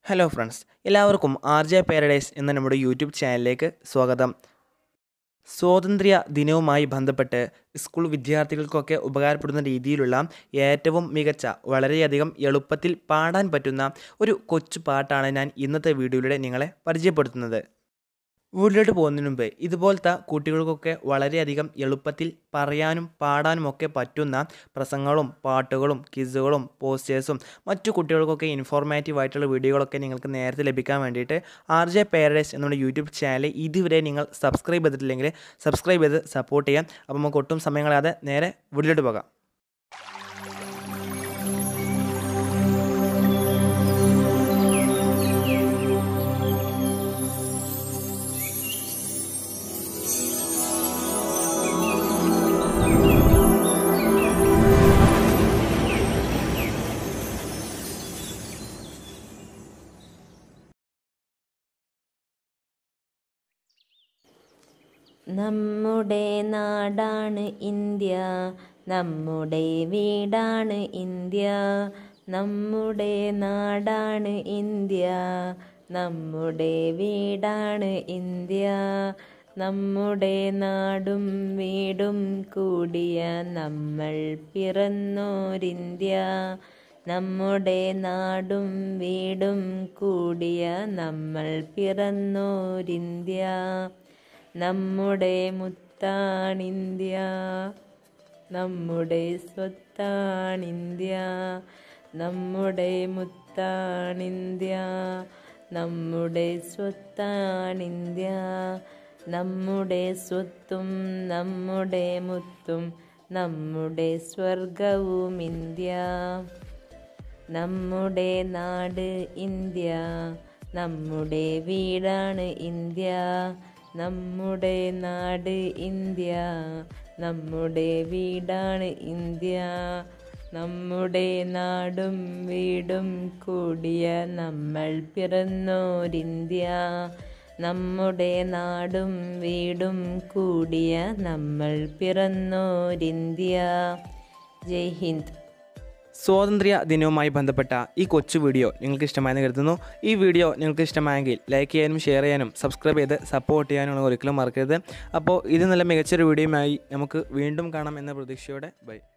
hello friends എല്ലാവർക്കും R J Paradise എന്ന നമ്മുടെ യൂട്യൂബ് ചാനലിലേക്ക് സ്വാഗതം സ്വാതന്ത്ര്യ ദിനവുമായി ബന്ധപ്പെട്ട് സ്കൂൾ വിദ്യാർത്ഥികൾക്കൊക്കെ ഉപകാരപ്പെടുന്ന രീതിയിലുള്ള ഏറ്റവും മികച്ച വളരെയധികം എളുപ്പത്തിൽ പാടാൻ പറ്റുന്ന ഒരു കൊച്ചു പാട്ടാണ് ഞാൻ ഇന്നത്തെ വീഡിയോയിലൂടെ നിങ്ങളെ പരിചയപ്പെടുത്തുന്നത് വീട്ടിലോട്ട് പോകുന്നതിന് മുമ്പ് ഇതുപോലത്തെ കുട്ടികൾക്കൊക്കെ വളരെയധികം എളുപ്പത്തിൽ പറയാനും പാടാനും ഒക്കെ പറ്റുന്ന പ്രസംഗങ്ങളും പാട്ടുകളും ക്വിസുകളും പോസ്റ്റേഴ്സും മറ്റു കുട്ടികൾക്കൊക്കെ ഇൻഫോർമേറ്റീവ് ആയിട്ടുള്ള വീഡിയോകളൊക്കെ നിങ്ങൾക്ക് നേരത്തെ ലഭിക്കാൻ വേണ്ടിയിട്ട് ആർ ജെ പാരഡൈസ് നമ്മുടെ യൂട്യൂബ് ചാനൽ ഇതുവരെ നിങ്ങൾ സബ്സ്ക്രൈബ് ചെയ്തിട്ടില്ലെങ്കിൽ സബ്സ്ക്രൈബ് ചെയ്ത് സപ്പോർട്ട് ചെയ്യാം അപ്പോൾ നമുക്ക് ഒട്ടും സമയം കളയാതെ നേരെ വീട്ടിലോട്ട് പോകാം നമ്മുടെ നാടാണ് ഇന്ത്യ നമ്മുടെ വീടാണ് ഇന്ത്യ നമ്മുടെ നാടാണ് ഇന്ത്യ നമ്മുടെ വീടാണ് ഇന്ത്യ നമ്മുടെ നാടും വീടും കൂടിയ നമ്മൾ പിറന്നോരിന്ത്യ നമ്മുടെ നാടും വീടും കൂടിയ നമ്മൾ പിറന്നോരിന്ത്യ നമ്മുടെ മുത്താണിന്ത്യ നമ്മുടെ സ്വത്താണിന്ത്യ നമ്മുടെ മുത്താണിന്ത്യ നമ്മുടെ സ്വത്താണിന്ത്യ നമ്മുടെ സ്വത്തും നമ്മുടെ മുത്തും നമ്മുടെ സ്വർഗവും ഇന്ത്യ നമ്മുടെ നാട് ഇന്ത്യ നമ്മുടെ വീടാണ് ഇന്ത്യ നമ്മുടെ നാട് ഇന്ത്യ നമ്മുടെ വീടാണ് ഇന്ത്യ നമ്മുടെ നാടും വീടും കൂടിയ നമ്മൾ പിറന്നോരിന്ത്യ നമ്മുടെ നാടും വീടും കൂടിയ നമ്മൾ പിറന്നോരിന്ത്യ ജയ് ഹിന്ദ് സ്വാതന്ത്ര്യ ദിനവുമായി ബന്ധപ്പെട്ട ഈ കൊച്ചു വീഡിയോ നിങ്ങൾക്ക് ഇഷ്ടമായെന്ന് കരുതുന്നു ഈ വീഡിയോ നിങ്ങൾക്ക് ഇഷ്ടമായെങ്കിൽ ലൈക്ക് ചെയ്യാനും ഷെയർ ചെയ്യാനും സബ്സ്ക്രൈബ് ചെയ്ത് സപ്പോർട്ട് ചെയ്യാനും ഒരിക്കലും മറക്കരുത് അപ്പോൾ ഇത് നല്ല മികച്ചൊരു വീഡിയോയുമായി നമുക്ക് വീണ്ടും കാണാം എന്ന പ്രതീക്ഷയോടെ ബൈ